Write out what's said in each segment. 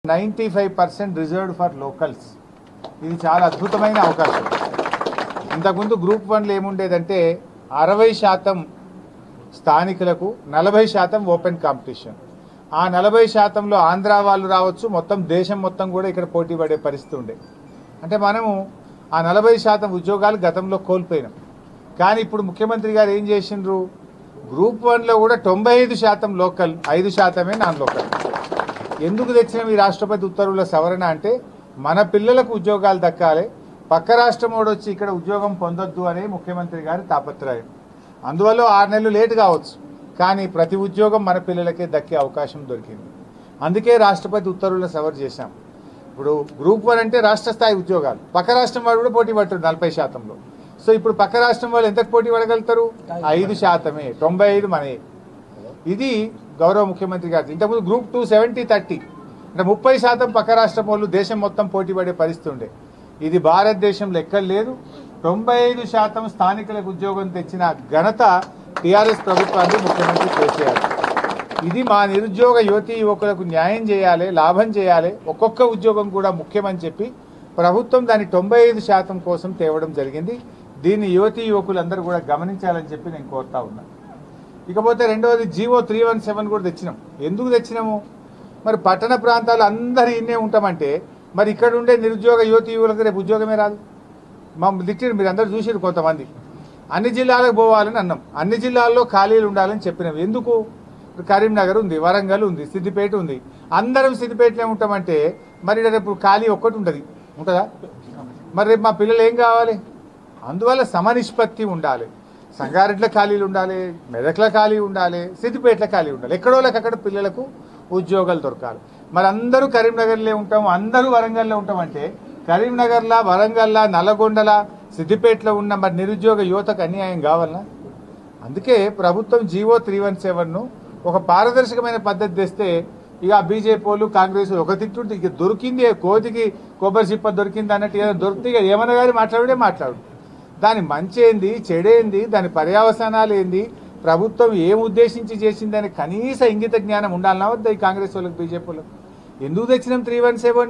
Ninety five percent reserved for locals ఇది చాలా అద్భుతమైన అవకాశం ఇంతకుముందు గ్రూప్ వన్లో ఏముండేదంటే అరవై శాతం స్థానికులకు నలభై శాతం ఓపెన్ కాంపిటీషన్ ఆ నలభై శాతంలో ఆంధ్ర వాళ్ళు రావచ్చు మొత్తం దేశం మొత్తం కూడా ఇక్కడ పోటీ పడే పరిస్థితి ఉండే అంటే మనము ఆ నలభై శాతం ఉద్యోగాలు గతంలో కోల్పోయినాం కానీ ఇప్పుడు ముఖ్యమంత్రి గారు ఏం చేసిండ్రు గ్రూప్ వన్లో కూడా తొంభై ఐదు శాతం లోకల్ ఐదు శాతమే నాన్ లోకల్ ఎందుకు తెచ్చిన ఈ రాష్ట్రపతి ఉత్తర్వుల సవరణ అంటే మన పిల్లలకు ఉద్యోగాలు దక్కాలి పక్క రాష్ట్రం వాడు వచ్చి ఇక్కడ ఉద్యోగం పొందొద్దు అనే ముఖ్యమంత్రి గారి తాపత్రయం అందువల్ల ఆరు నెలలు లేట్ కావచ్చు కానీ ప్రతి ఉద్యోగం మన పిల్లలకే దక్కే అవకాశం దొరికింది అందుకే రాష్ట్రపతి ఉత్తర్వులను సవర్ చేశాం ఇప్పుడు గ్రూప్ వన్ అంటే రాష్ట్ర స్థాయి ఉద్యోగాలు పక్క రాష్ట్రం వాడు కూడా పోటీ పడుతుంది నలభై శాతంలో సో ఇప్పుడు పక్క రాష్ట్రం వాళ్ళు ఎంతకు పోటీ పడగలుగుతారు ఐదు శాతమే తొంభై ఐదు మనే ఇది గౌరవ ముఖ్యమంత్రి గారు ఇంతకుముందు గ్రూప్ టూ సెవెంటీ థర్టీ అంటే ముప్పై శాతం పక్క రాష్ట్రం వాళ్ళు దేశం మొత్తం పోటీ పడే పరిస్థితి ఉండే ఇది భారతదేశంలో ఎక్కడ లేదు తొంభై ఐదు శాతం స్థానికులకు ఉద్యోగం తెచ్చిన ఘనత టీఆర్ఎస్ ప్రభుత్వాన్ని ముఖ్యమంత్రి కేసీఆర్ ఇది మా నిరుద్యోగ యువతి యువకులకు న్యాయం చేయాలి లాభం చేయాలి ఒక్కొక్క ఉద్యోగం కూడా ముఖ్యమని చెప్పి ప్రభుత్వం దాని తొంభై ఐదు శాతం కోసం తేవడం జరిగింది దీన్ని యువతి యువకులందరూ కూడా గమనించాలని చెప్పి నేను కోరుతా ఉన్నాను ఇకపోతే రెండవది జీవో త్రీ వన్ సెవెన్ కూడా తెచ్చినాం ఎందుకు తెచ్చినాము మరి పట్టణ ప్రాంతాలు అందరు ఇన్నే ఉంటామంటే మరి ఇక్కడ ఉండే నిరుద్యోగ యువతి యువకులకు రేపు ఉద్యోగమే రాదు మా దిట్టిరు మీరు అందరు చూసిరు కొంతమంది అన్ని జిల్లాలకు పోవాలని అన్నాం అన్ని జిల్లాల్లో ఖాళీలు ఉండాలని చెప్పినాం ఎందుకు ఇప్పుడు కరీంనగర్ ఉంది వరంగల్ ఉంది సిద్దిపేట ఉంది అందరం సిద్దిపేటలో ఉంటామంటే మరి ఈడ రేపు ఖాళీ ఒక్కటి ఉంటుంది ఉంటుందా మరి రేపు మా పిల్లలు ఏం కావాలి అందువల్ల సమనిష్పత్తి ఉండాలి సంగారెడ్ల ఖాళీలు ఉండాలి మెదక్ల ఖాళీ ఉండాలి సిద్దిపేటల ఖాళీ ఉండాలి ఎక్కడోళ్ళకి అక్కడ పిల్లలకు ఉద్యోగాలు దొరకాలి మరి అందరూ కరీంనగర్లో ఉంటాం అందరూ వరంగల్లో ఉంటామంటే కరీంనగర్లా వరంగల్లా నల్లగొండలా సిద్దిపేటలో ఉన్న మరి నిరుద్యోగ యువతకు అన్యాయం కావాలనా అందుకే ప్రభుత్వం జీవో త్రీ వన్ సెవెన్ను ఒక పారదర్శకమైన పద్ధతి తెస్తే ఇక బీజేపీ వాళ్ళు కాంగ్రెస్ ఒక తిట్టుంటే ఇక దొరికింది కోతికి కొబ్బరి చిప్ప దొరికింది అన్నట్టు ఏదో దొరికితే ఇక ఏమన్నా కానీ మాట్లాడే మాట్లాడు దాని మంచి ఏంది చెడేంది దాని పర్యావసానాలు ఏంది ప్రభుత్వం ఏం ఉద్దేశించి చేసిందని కనీస ఇంగిత జ్ఞానం ఉండాలన్నా వద్దా ఈ కాంగ్రెస్ వాళ్ళకి బీజేపీ వాళ్ళకి ఎందుకు తెచ్చినాం three one seven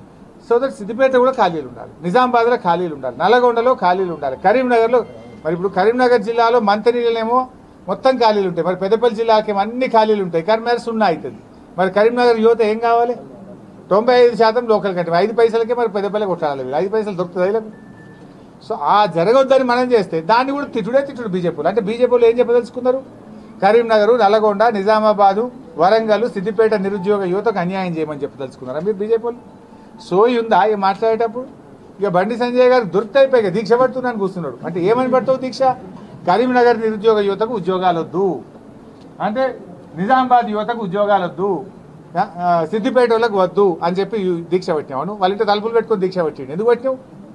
so that Siddipet కూడా ఖాళీలు ఉండాలి నిజామాబాద్లో ఖాళీలు ఉండాలి నల్లగొండలో ఖాళీలు ఉండాలి కరీంనగర్లో మరి ఇప్పుడు కరీంనగర్ జిల్లాలో మంత్రినేమో మొత్తం ఖాళీలు ఉంటాయి మరి పెద్దపల్లి జిల్లాకేమో అన్ని ఖాళీలు ఉంటాయి కరీంనగర్ సున్నా అవుతుంది మరి కరీంనగర్ యువత ఏం కావాలి తొంభై ఐదు శాతం లోకల్ కంటే ఐదు పైసలకే మరి పెద్దపల్లి కొట్టాలి వీళ్ళు. ఐదు పైసలు దొరుకుతుంది వీళ్ళకి సో ఆ జరగొద్దని మనం చేస్తే దాన్ని కూడా తిట్టుడే తిట్టుడు బీజేపీలు అంటే బీజేపీలు ఏం చెప్పదలుచుకున్నారు కరీంనగర్ నల్గొండ నిజామాబాదు వరంగల్ సిద్దిపేట నిరుద్యోగ యువతకు అన్యాయం చేయమని చెప్పదలుచుకున్నారా మీరు బీజేపీలు సోయి ఉందా ఇక మాట్లాడేటప్పుడు ఇక బండి సంజయ్ గారు దొరికిపోయి దీక్ష పడుతున్నాను కూర్చున్నాడు అంటే ఏమని పడతావు దీక్ష కరీంనగర్ నిరుద్యోగ యువతకు ఉద్యోగాలు వద్దు అంటే నిజామాబాద్ యువతకు ఉద్యోగాలు వద్దు ఆ, ఆ, సిద్దిపేట వాళ్ళకు వద్దు అని చెప్పి దీక్ష పెట్టినావు వాళ్ళ ఇంటి తలుపులు పెట్టుకొని దీక్ష పెట్టిండు ఎందుకు పెట్టినావు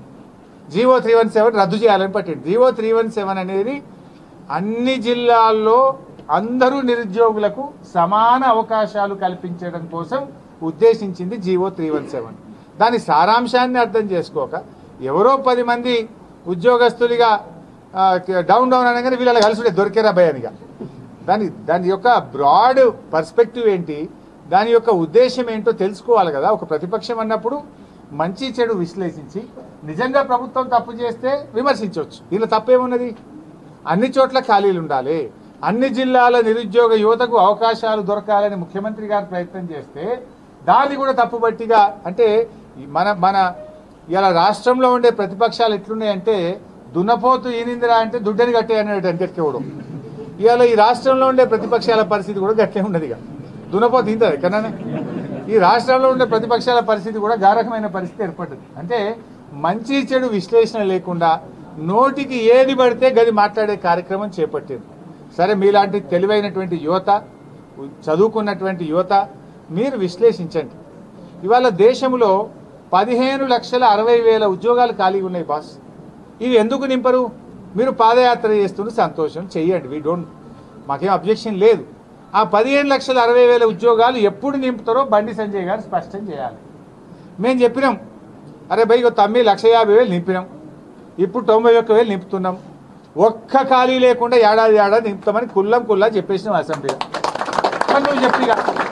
జీవో త్రీ వన్ సెవెన్ రద్దు చేయాలని పట్టింది జీవో త్రీ వన్ సెవెన్ అనేది అన్ని జిల్లాల్లో అందరూ నిరుద్యోగులకు సమాన అవకాశాలు కల్పించడం కోసం ఉద్దేశించింది జీవో త్రీ వన్ సెవెన్ దాని సారాంశాన్ని అర్థం చేసుకోక ఎవరో పది మంది ఉద్యోగస్తులుగా ఆ, డౌన్ డౌన్ అనగానే వీళ్ళ కలిసి దొరికేరా భయానిగా దాని దాని యొక్క బ్రాడ్ పర్స్పెక్టివ్ ఏంటి దాని యొక్క ఉద్దేశం ఏంటో తెలుసుకోవాలి కదా ఒక ప్రతిపక్షం అన్నప్పుడు మంచి చెడు విశ్లేషించి నిజంగా ప్రభుత్వం తప్పు చేస్తే విమర్శించవచ్చు దీనిలో తప్పేమున్నది అన్ని చోట్ల ఖాళీలు ఉండాలి అన్ని జిల్లాల నిరుద్యోగ యువతకు అవకాశాలు దొరకాలని ముఖ్యమంత్రి గారు ప్రయత్నం చేస్తే దాన్ని కూడా తప్పుబట్టిగా అంటే ఈ మన మన ఇలా రాష్ట్రంలో ఉండే ప్రతిపక్షాలు ఎట్లున్నాయంటే దున్నపోతు ఈనిందిరా అంటే దుడ్డని కట్టే అన్నాడు వెనకెట్టుకోవడం ఇవాళ ఈ రాష్ట్రంలో ఉండే ప్రతిపక్షాల పరిస్థితి కూడా గట్లే ఉన్నది ఇక దున్నపోతు ఇంతది ఎక్కడనే ఈ రాష్ట్రంలో ఉండే ప్రతిపక్షాల పరిస్థితి కూడా గారకమైన పరిస్థితి ఏర్పడ్డది అంటే మంచి చెడు విశ్లేషణ లేకుండా నోటికి ఏది పడితే గది మాట్లాడే కార్యక్రమం చేపట్టింది సరే మీలాంటి తెలివైనటువంటి యువత చదువుకున్నటువంటి యువత మీరు విశ్లేషించండి ఇవాళ దేశంలో పదిహేను లక్షల అరవై వేల ఉద్యోగాలు ఖాళీగా ఉన్నాయి బాస్ ఇవి ఎందుకు నింపరు మీరు పాదయాత్ర చేస్తున్న సంతోషం చెయ్యండి వీ డోంట్ మాకేం అబ్జెక్షన్ లేదు ఆ పదిహేను లక్షల అరవై వేల ఉద్యోగాలు ఎప్పుడు నింపుతారో బండి సంజయ్ గారు స్పష్టం చేయాలి మేము చెప్పినాం అరే భయ్ ఇగో తమ్మి లక్ష యాభై వేలు నింపినాం ఇప్పుడు తొంభై ఒక్క వేలు నింపుతున్నాం ఒక్క ఖాళీ లేకుండా ఏడాది ఏడాది నింపుతామని కుల్లం కుల్లా చెప్పేసినాం అసెంబ్లీలో మరి నువ్వు చెప్పిగా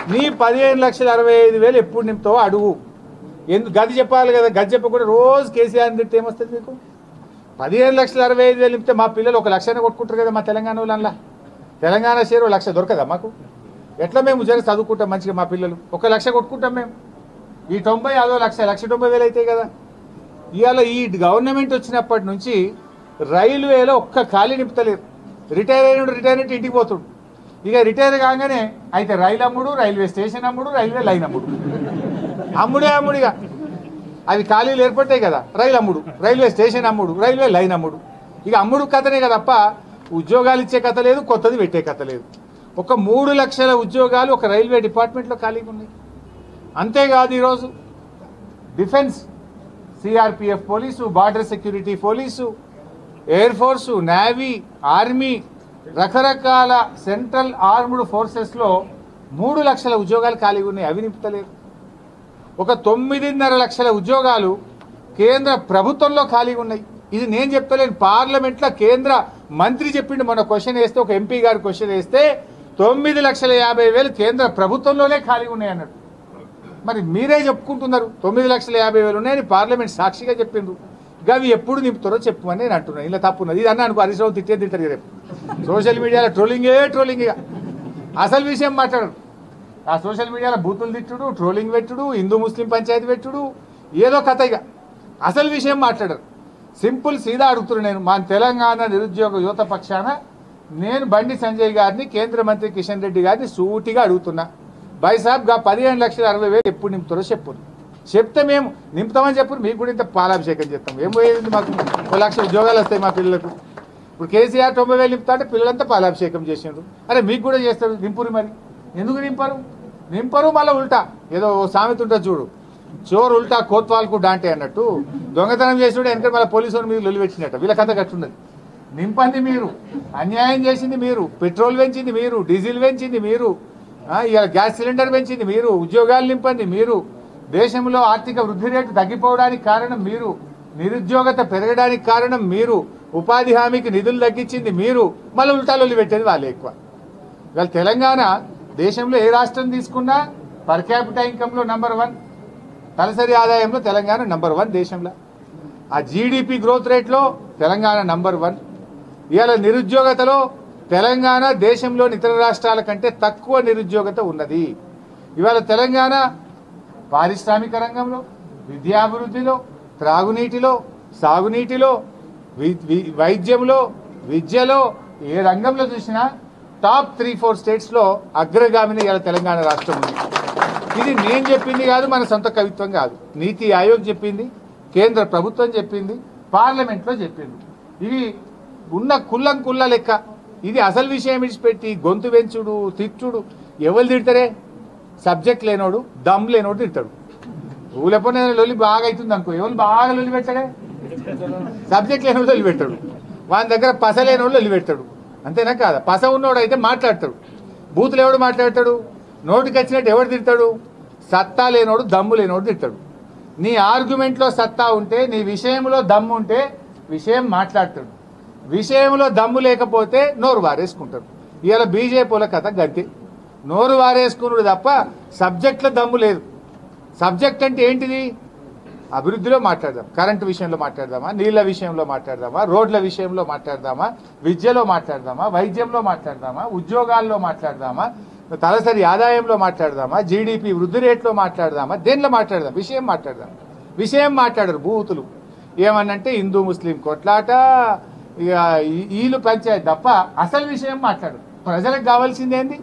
నీ పదిహేను లక్షల అరవై ఐదు వేలు ఎప్పుడు నింపుతావో అడుగు ఎందుకు గది చెప్పాలి కదా గది చెప్పకుండా రోజు కేసీఆర్ తింటే ఏమొస్తుంది మీకు పదిహేను లక్షల అరవై ఐదు వేలు నింపితే మా పిల్లలు ఒక లక్షనే కొట్టుకుంటారు కదా మా తెలంగాణ వాళ్ళ తెలంగాణ షేర్ ఒక లక్ష దొరకదా మాకు ఎట్లా మేము జర చదువుకుంటాం మంచిగా మా పిల్లలు ఒక లక్ష కొట్టుకుంటాం మేము ఈ తొంభై అదో లక్ష లక్ష తొంభై వేలు అవుతాయి కదా ఇవాళ ఈ గవర్నమెంట్ వచ్చినప్పటి నుంచి రైల్వేలో ఒక్క ఖాళీ నింపుతలేరు రిటైర్ అయిన రిటైర్ అయితే ఇంటికి పోతుడు ఇక రిటైర్ కాగానే అయితే రైలు అమ్ముడు రైల్వే స్టేషన్ అమ్ముడు రైల్వే లైన్ అమ్ముడు అమ్ముడే అమ్ముడిగా అవి ఖాళీలు ఏర్పడతాయి కదా రైలు అమ్ముడు రైల్వే స్టేషన్ అమ్ముడు రైల్వే లైన్ అమ్ముడు ఇక అమ్ముడు కథనే కదా తప్ప ఉద్యోగాలు ఇచ్చే కథ లేదు కొత్తది పెట్టే కథ లేదు ఒక మూడు లక్షల ఉద్యోగాలు ఒక రైల్వే డిపార్ట్మెంట్లో ఖాళీగా ఉన్నాయి అంతేకాదు ఈరోజు defence CRPF police border security police air force navy army రకరకాల సెంట్రల్ ఆర్మ్డ్ ఫోర్సెస్లో మూడు లక్షల ఉద్యోగాలు ఖాళీగా ఉన్నాయి అవి నింపుతలేరు ఒక తొమ్మిదిన్నర లక్షల ఉద్యోగాలు కేంద్ర ప్రభుత్వంలో ఖాళీగా ఉన్నాయి ఇది నేను చెప్తలేను పార్లమెంట్లో కేంద్ర మంత్రి చెప్పిండు మన క్వశ్చన్ వేస్తే ఒక ఎంపీ గారు క్వశ్చన్ వేస్తే తొమ్మిది లక్షల యాభై వేలు కేంద్ర ప్రభుత్వంలోనే ఖాళీగా ఉన్నాయి అన్నాడు మరి మీరే చెప్పుకుంటున్నారు తొమ్మిది లక్షల యాభై వేలు ఉన్నాయని పార్లమెంట్ సాక్షిగా చెప్పిండ్రు అవి ఎప్పుడు నింపుతారో చెప్పుమని నేను అంటున్నాను ఇలా తప్పున్నది ఇది అన్నాను హరీష్ రావు తిట్టే తింటారు రేపు సోషల్ మీడియాలో ట్రోలింగే ట్రోలింగ్ ఇక అసలు విషయం మాట్లాడరు ఆ సోషల్ మీడియాలో బూతులు తిట్టుడు ట్రోలింగ్ పెట్టుడు హిందూ ముస్లిం పంచాయతీ పెట్టుడు ఏదో కథ ఇక అసలు విషయం మాట్లాడరు సింపుల్ సీదా అడుగుతున్నాను నేను మా తెలంగాణ నిరుద్యోగ యువత పక్షాన నేను బండి సంజయ్ గారిని కేంద్ర మంత్రి కిషన్ రెడ్డి గారిని సూటిగా అడుగుతున్నా బై సాబ్ గా పదిహేను లక్షల అరవై వేలు ఎప్పుడు నింపుతారో చెప్పు చెప్తే మేము నింపుతామని చెప్పు మీకు కూడా ఇంత పాలాభిషేకం చేస్తాం ఏం పోయేది మాకు ఒక లక్ష ఉద్యోగాలు వస్తాయి మా పిల్లలకు ఇప్పుడు కేసీఆర్ తొంభై వేలు నింపుతా అంటే పిల్లలంతా పాలాభిషేకం చేసిండ్రు అరే మీకు కూడా చేస్తారు నింపురు మరి ఎందుకు నింపరు నింపరు మళ్ళీ ఉల్టా ఏదో ఓ సామెత ఉంటుంది చూడు చోరు ఉల్టా కోత్వాల్కు డాంటే అన్నట్టు దొంగతనం చేసినప్పుడు వెనక మళ్ళీ పోలీసు వారి మీద లొల్లి పెట్టినట్టు వీళ్ళ కథ కట్టున్నది నింపంది మీరు అన్యాయం చేసింది మీరు పెట్రోల్ పెంచింది మీరు డీజిల్ పెంచింది మీరు ఆ, ఇవాళ గ్యాస్ సిలిండర్ పెంచింది మీరు ఉద్యోగాలు నింపండి మీరు దేశంలో ఆర్థిక వృద్ధి రేటు తగ్గిపోవడానికి కారణం మీరు నిరుద్యోగత పెరగడానికి కారణం మీరు ఉపాధి హామీకి నిధులు తగ్గించింది మీరు మళ్ళీ ఉల్టాలొల్లి పెట్టేది వాళ్ళే ఎక్కువ ఇవాళ తెలంగాణ దేశంలో ఏ రాష్ట్రం తీసుకున్నా పర్ క్యాపిటల్ ఇన్కంలో నంబర్ వన్ తలసరి ఆదాయంలో తెలంగాణ నంబర్ వన్ దేశంలో ఆ జీడిపి గ్రోత్ రేట్లో తెలంగాణ నంబర్ వన్ ఇవాళ నిరుద్యోగతలో తెలంగాణ దేశంలోని ఇతర రాష్ట్రాల కంటే తక్కువ నిరుద్యోగత ఉన్నది ఇవాళ తెలంగాణ పారిశ్రామిక రంగంలో విద్యాభివృద్ధిలో త్రాగునీటిలో సాగునీటిలో వి- వి- వైద్యంలో విద్యలో ఏ రంగంలో చూసినా టాప్ త్రీ ఫోర్ స్టేట్స్లో అగ్రగామిని ఇవాళ తెలంగాణ రాష్ట్రం ఉంది ఇది నేను చెప్పింది కాదు మన సొంత కవిత్వం కాదు నీతి ఆయోగ్ చెప్పింది కేంద్ర ప్రభుత్వం చెప్పింది పార్లమెంట్లో చెప్పింది ఇవి ఉన్న కుల్లం కుల్ల లెక్క ఇది అసలు విషయం విడిచిపెట్టి గొంతు వెంచుడు తిట్టుడు ఎవరు తిడతారే సబ్జెక్ట్ లేనోడు దమ్ లేనోడు తిడతాడు ఊళ్ళపోతే లొల్లి బాగా అవుతుంది అనుకో ఎవరు బాగా లొల్లి పెట్టాడే సబ్జెక్ట్ లేనోడు లొల్లి పెట్టాడు వాని దగ్గర పస లేనోడు లొల్లి పెట్టాడు అంతేనా కాదా పస ఉన్నోడు అయితే మాట్లాడతాడు బూతులు ఎవడు మాట్లాడతాడు నోటికి వచ్చినట్టు ఎవడు తిడతాడు సత్తా లేనోడు దమ్ము లేనోడు తిడతాడు నీ ఆర్గ్యుమెంట్లో సత్తా ఉంటే నీ విషయంలో దమ్ము ఉంటే విషయం మాట్లాడతాడు విషయంలో దమ్ము లేకపోతే నోరు వారేసుకుంటాడు ఇవాళ బీజేపీల కథ గంతే నోరు వారేసుకున్నాడు తప్ప సబ్జెక్ట్లో దమ్ము లేదు సబ్జెక్ట్ అంటే ఏంటిది అభివృద్ధిలో మాట్లాడదాం కరెంటు విషయంలో మాట్లాడదామా నీళ్ళ విషయంలో మాట్లాడదామా రోడ్ల విషయంలో మాట్లాడదామా విద్యలో మాట్లాడదామా వైద్యంలో మాట్లాడదామా ఉద్యోగాల్లో మాట్లాడదామా తలసరి ఆదాయంలో మాట్లాడదామా జీడిపి వృద్ధి రేట్లో మాట్లాడదామా దేనిలో మాట్లాడదాం విషయం మాట్లాడదాం విషయం మాట్లాడరు బూతులు ఏమనంటే హిందూ ముస్లిం కొట్లాట ఇక ఈ- వీళ్ళు పంచాయతీ తప్ప అసలు విషయం మాట్లాడరు ప్రజలకు కావాల్సింది ఏంది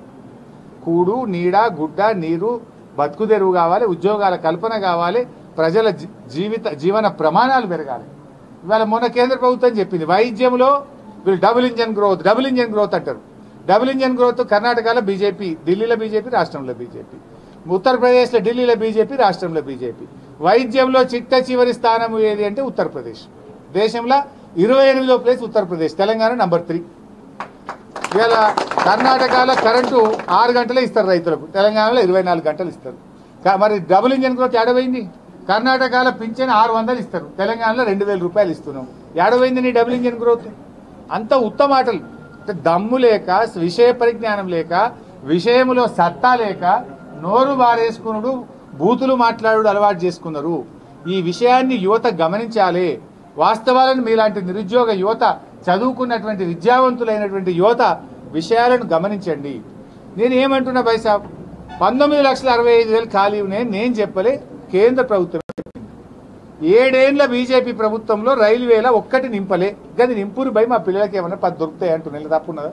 కూడు నీడ గుడ్డ నీరు బతుకు తెరువు కావాలి ఉద్యోగాల కల్పన కావాలి ప్రజల జీ- జీవిత జీవన ప్రమాణాలు పెరగాలి ఇవాళ మొన్న కేంద్ర ప్రభుత్వం చెప్పింది వైద్యంలో వీళ్ళు double engine growth double engine growth అంటారు డబుల్ ఇంజన్ గ్రోత్ కర్ణాటకలో బీజేపీ ఢిల్లీలో బీజేపీ రాష్ట్రంలో బీజేపీ ఉత్తరప్రదేశ్లో ఢిల్లీలో బీజేపీ రాష్ట్రంలో బీజేపీ వైద్యంలో చిట్ట చివరి స్థానం ఏది అంటే ఉత్తరప్రదేశ్ దేశంలో ఇరవై ఎనిమిదో place Uttar Pradesh Telangana number three ఇవాళ కర్ణాటకలో కరెంటు ఆరు గంటలే ఇస్తారు రైతులకు తెలంగాణలో ఇరవై నాలుగు గంటలు ఇస్తారు కా- మరి డబుల్ ఇంజన్ గ్రోత్ ఏడవైంది కర్ణాటకలో పింఛన్ ఆరు వందలు ఇస్తారు తెలంగాణలో రెండు వేల రూపాయలు ఇస్తున్నాం ఏడవైంది నీ డబుల్ ఇంజన్ గ్రోత్ అంత ఉత్తమ మాటలు అంటే దమ్ము లేక విషయ పరిజ్ఞానం లేక విషయములో సత్తా లేక నోరు బారేసుకునుడు బూతులు మాట్లాడు అలవాటు చేసుకున్నారు ఈ విషయాన్ని యువత గమనించాలి వాస్తవాలను మీలాంటి నిరుద్యోగ యువత చదువుకున్నటువంటి విద్యావంతులైనటువంటి యువత విషయాలను గమనించండి నేను ఏమంటున్నా బైసాబ్ పంతొమ్మిది లక్షల అరవై ఐదు వేలు ఖాళీ ఉన్నాయని నేను చెప్పలే కేంద్ర ప్రభుత్వం ఏడేండ్ల బీజేపీ ప్రభుత్వంలో రైల్వేల ఒక్కటి నింపలే గది నింపురు భయ మా పిల్లలకి ఏమన్నా పది దొరుకుతాయి అంటున్నా తప్పున్నదా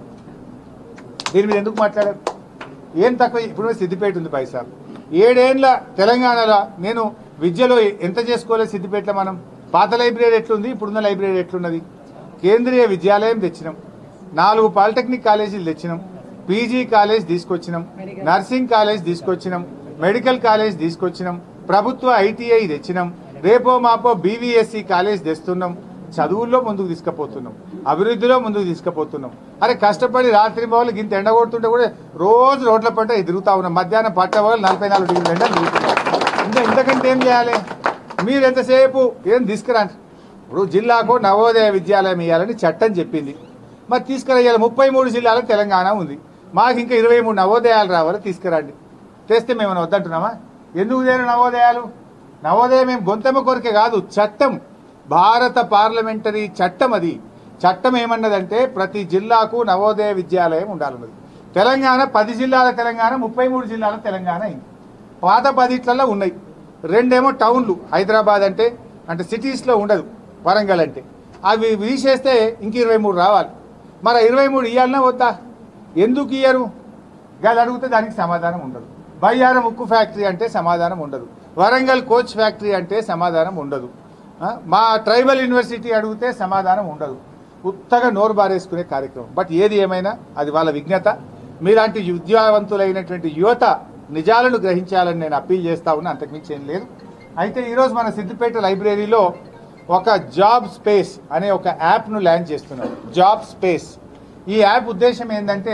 దీని మీద ఎందుకు మాట్లాడారు ఏం తక్కువ ఇప్పుడు సిద్దిపేట ఉంది పైసా ఏడేండ్ల తెలంగాణలో నేను విద్యలో ఎంత చేసుకోలేదు సిద్దిపేటలో మనం పాత లైబ్రరీ ఎట్లుంది ఇప్పుడున్న లైబ్రరీ ఎట్లున్నది కేంద్రీయ విద్యాలయం తెచ్చినాం నాలుగు పాలిటెక్నిక్ కాలేజీలు తెచ్చినాం పీజీ కాలేజ్ తీసుకొచ్చినాం నర్సింగ్ కాలేజ్ తీసుకొచ్చినాం మెడికల్ కాలేజ్ తీసుకొచ్చినాం ప్రభుత్వ ఐటీఐ తెచ్చినాం రేపో మాపో బీవీఎస్సీ కాలేజ్ తెస్తున్నాం చదువుల్లో ముందుకు తీసుకుపోతున్నాం అభివృద్ధిలో ముందుకు తీసుకుపోతున్నాం అరే కష్టపడి రాత్రి బావులు ఇంత ఎండ కొడుతుంటే కూడా రోజు రోడ్ల పంట తిరుగుతా ఉన్నాం మధ్యాహ్నం పట్ట వాళ్ళు నలభై నాలుగు డిగ్రీల ఎండ తిరుగుతున్నాం ఇంకా ఇంతకంటే ఏం చేయాలి మీరు ఎంతసేపు ఏం తీసుకురండి ఇప్పుడు జిల్లాకు నవోదయ విద్యాలయం ఇవ్వాలని చట్టం చెప్పింది మరి తీసుకురాయాలి ముప్పై మూడు జిల్లాలు తెలంగాణ ఉంది మాకు ఇంకా ఇరవై మూడు నవోదయాలు రావాలి తీసుకురండి తెస్తే మేము వద్దంటున్నామా ఎందుకు లేరు నవోదయాలు నవోదయం ఏం గొంతెమ్మ కొరకే కాదు చట్టం భారత పార్లమెంటరీ చట్టం అది చట్టం ఏమన్నదంటే ప్రతి జిల్లాకు నవోదయ విద్యాలయం ఉండాలన్నది తెలంగాణ పది జిల్లాల తెలంగాణ ముప్పై మూడు జిల్లాల తెలంగాణ అయింది పాత పదిట్లలో ఉన్నాయి రెండేమో టౌన్లు హైదరాబాద్ అంటే అంటే సిటీస్లో ఉండదు వరంగల్ అంటే అవి తీసేస్తే ఇంక ఇరవై మూడు రావాలి మరి ఇరవై మూడు ఇవ్వాలన్నా వద్దా ఎందుకు ఇయ్యరు గది అడిగితే దానికి సమాధానం ఉండదు బయ్యారం ఉక్కు ఫ్యాక్టరీ అంటే సమాధానం ఉండదు వరంగల్ కోచ్ ఫ్యాక్టరీ అంటే సమాధానం ఉండదు ఆ, మా ట్రైబల్ యూనివర్సిటీ అడిగితే సమాధానం ఉండదు ఉత్తగా నోరు బారేసుకునే కార్యక్రమం బట్ ఏది ఏమైనా అది వాళ్ళ విజ్ఞత మీలాంటి విద్యావంతులైనటువంటి యువత నిజాలను గ్రహించాలని నేను అప్పీల్ చేస్తా ఉన్నా అంతకుమించి ఏం లేదు అయితే ఈరోజు మన సిద్దిపేట లైబ్రరీలో ఒక జాబ్ స్పేస్ అనే ఒక యాప్ను లాంచ్ చేస్తున్నాం జాబ్ స్పేస్ ఈ యాప్ ఉద్దేశం ఏంటంటే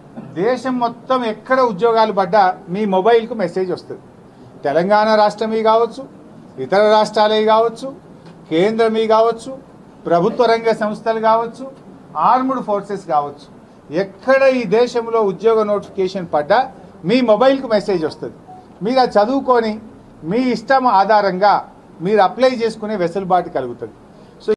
దేశం మొత్తం ఎక్కడ ఉద్యోగాలు పడ్డా మీ మొబైల్కు మెసేజ్ వస్తుంది తెలంగాణ రాష్ట్రమీ కావచ్చు ఇతర రాష్ట్రాలే కావచ్చు కేంద్రమీ కావచ్చు ప్రభుత్వ రంగ సంస్థలు కావచ్చు ఆర్మ్డ్ ఫోర్సెస్ కావచ్చు ఎక్కడ ఈ దేశంలో ఉద్యోగ నోటిఫికేషన్ పడ్డా మీ మొబైల్కు మెసేజ్ వస్తుంది మీరు అది చదువుకొని మీ ఇష్టం ఆధారంగా మీరు అప్లై చేసుకునే వెసులుబాటు కలుగుతుంది